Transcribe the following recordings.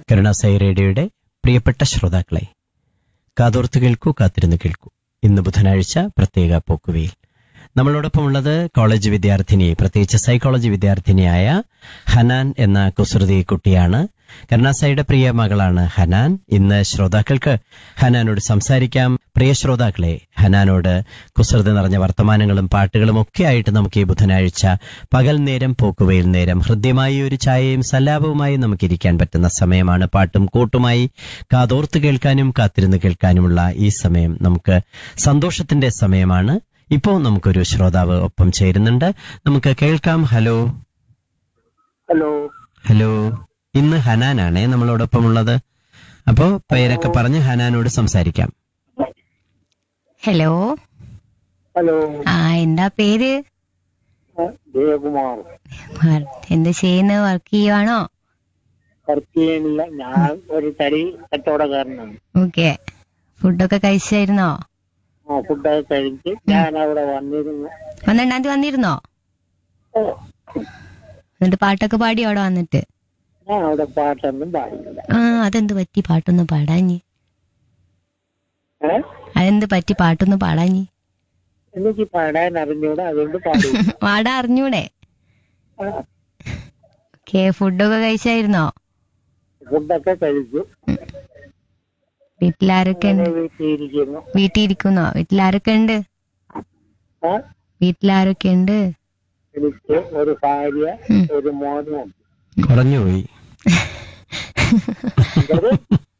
കരുണാസായി റേഡിയോയുടെ പ്രിയപ്പെട്ട ശ്രോതാക്കളെ കാതോർത്ത് കേൾക്കൂ കാത്തിരുന്ന് കേൾക്കൂ ഇന്ന് ബുധനാഴ്ച പ്രത്യേക പോക്കുവയിൽ നമ്മളോടൊപ്പം ഉള്ളത് കോളേജ് വിദ്യാർത്ഥിനി പ്രത്യേകിച്ച് സൈക്കോളജി വിദ്യാർത്ഥിനിയായ ഹനാൻ എന്ന കുസൃതി കുട്ടിയാണ് കരുണാസായിയുടെ പ്രിയ മകളാണ് ഹനാൻ ഇന്ന് ശ്രോതാക്കൾക്ക് ഹനാനോട് സംസാരിക്കാം പ്രിയ ശ്രോതാക്കളെ ഹനാനോട് കുസൃതി നിറഞ്ഞ വർത്തമാനങ്ങളും പാട്ടുകളും ഒക്കെ ആയിട്ട് നമുക്ക് ഈ ബുധനാഴ്ച പകൽ നേരം പോക്കുവയിൽ നേരം ഹൃദ്യമായി ഒരു ചായയും സല്ലാപവുമായി നമുക്ക് ഇരിക്കാൻ പറ്റുന്ന സമയമാണ് പാട്ടും കൂട്ടുമായി കാതോർത്ത് കേൾക്കാനും കാത്തിരുന്ന് കേൾക്കാനുമുള്ള ഈ സമയം നമുക്ക് സന്തോഷത്തിന്റെ സമയമാണ് ഇപ്പോൾ നമുക്കൊരു ശ്രോതാവ് ഒപ്പം ചേരുന്നുണ്ട് നമുക്ക് കേൾക്കാം ഹലോ ഹലോ ഹലോ ഇന്ന് ഹനാനാണേ നമ്മളോടൊപ്പം ഉള്ളത് അപ്പോ പേരൊക്കെ പറഞ്ഞ് ഹനാനോട് സംസാരിക്കാം ഹലോ ഹലോ ആ എന്താ പേര് ആ, ജയകുമാർ വർ- എന്ത് ചെയ്യുന്ന വർക്ക് ചെയ്യുവാണോ വർക്ക് ചെയ്യണില്ല ഞാൻ ഒരു തടി കച്ചവടക്കാരനാണ് ഓക്കെ ഫുഡൊക്കെ കഴിച്ചായിരുന്നോ ആ ഫുഡൊക്കെ കഴിച്ച് ഞാൻ അവിടെ വന്നിരുന്നു പന്ത്രണ്ടാം തീയതി വന്നിരുന്നോ ഓ, എന്നിട്ട് പാട്ടൊക്കെ പാടി അവിടെ വന്നിട്ട് ഞാൻ അവിടെ പാട്ടൊന്നും പാടില്ല ആ അതെന്ത് പറ്റി പാട്ടൊന്നും പാടാഞ്ഞ് ഏ? അതെന്ത് പറ്റി പാട്ടൊന്നും പാടാഞ്ഞ് എനിക്ക് പാടാൻ അറിഞ്ഞൂടാ അതുകൊണ്ട് പാടില്ല പാടാൻ അറിഞ്ഞൂടെ ആ, ഓക്കെ ഫുഡൊക്കെ കഴിച്ചായിരുന്നോ ഫുഡൊക്കെ കഴിച്ചു വീട്ടിലാരൊക്കെ ഉണ്ട് അങ്ങനെ വീട്ടിലിരിക്കുന്നു വീട്ടിൽ ഇരിക്കുന്നോ വീട്ടിലാരൊക്കെ ഉണ്ട് ആ, വീട്ടിലാരൊക്കെ ഉണ്ട് എനിക്ക് ഒരു ഭാര്യ ഉം. ഒരു മോനും ഉണ്ട്. കുറഞ്ഞുപോയി ഇത്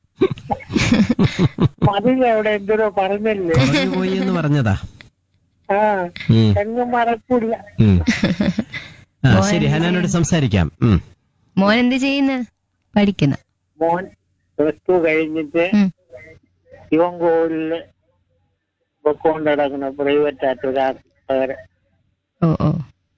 മതിൽ അവിടെ എന്തോ പറഞ്ഞല്ലേ കുറഞ്ഞുപോയി എന്ന് പറഞ്ഞതാ ആ ഉം, എങ്ങും മറക്കൂല ഉം. ആ ശരി ഹനാനോട് സംസാരിക്കാം ഉം. മോൻ എന്ത് ചെയ്യുന്നു പഠിക്കുന്ന മോൻ പ്ലസ് ടു കഴിഞ്ഞിട്ട് ശിവൻകോവിലില് പൊക്കോണ്ട് നടക്കുന്ന പ്രൈവറ്റ് ആയിട്ട് ഒരു ആസ്പത്രി ഓ ഓ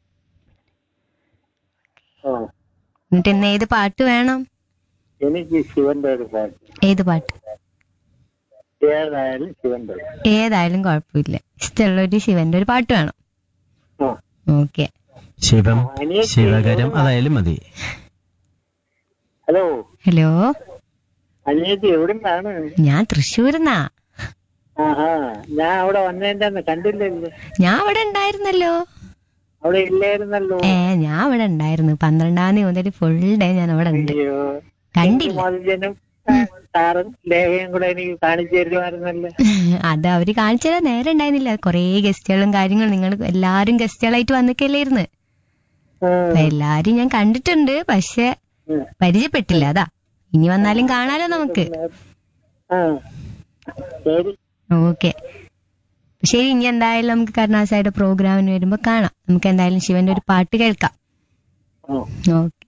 ഓ എന്നിട്ട് ഇന്ന് ഏത് പാട്ട് വേണം എനിക്ക് ശിവന്റെ ഒരു പാട്ട് ഏത് പാട്ട് ഏതായാലും ശിവന്റെ ഒരു. ഏതായാലും കുഴപ്പമില്ല ഇഷ്ടമുള്ള ഒരു ശിവന്റെ ഒരു പാട്ട് വേണം ആ. ഓക്കെ ശിവം അനിയത്തി ശിവകരം അതായാലും മതി ഹലോ ഹലോ അനിയത്തി എവിടുന്നാണ് ഞാൻ തൃശ്ശൂർന്നാ ആഹാ ഞാൻ അവിടെ വന്നതിന്റെ അന്ന് കണ്ടില്ലല്ലോ ഞാൻ അവിടെ ഉണ്ടായിരുന്നല്ലോ അവിടെ ഇല്ലായിരുന്നല്ലോ ഏ ഞാൻ അവിടെ ഉണ്ടായിരുന്നു പന്ത്രണ്ടാം തീയതി മുതൽ ഫുൾ ഡേ ഞാൻ അവിടെ ഉണ്ട് അയ്യോ കണ്ടില്ല മധുജനും സാറും ലേഖയും കൂടെ എനിക്ക് കാണിച്ചു തരുമായിരുന്നല്ലോ അത് അവര് കാണിച്ചു തരാൻ നേരം ഉണ്ടായിരുന്നില്ല കൊറേ ഗസ്റ്റുകളും കാര്യങ്ങളും നിങ്ങൾ എല്ലാരും ഗസ്റ്റുകളായിട്ട് വന്നിക്കല്ലായിരുന്നു അപ്പൊ എല്ലാരും ഞാൻ കണ്ടിട്ടുണ്ട് പക്ഷെ ഉം. പരിചയപ്പെട്ടില്ല അതാ ഇനി വന്നാലും കാണാലോ നമുക്ക് ആ ശരി ഓക്കെ ശരി ഇനി എന്തായാലും നമുക്ക് കരുണാസായുടെ പ്രോഗ്രാമിന് വരുമ്പോ കാണാം നമുക്ക് എന്തായാലും ശിവന്റെ ഒരു പാട്ട് കേൾക്കാം ആ ഓക്കെ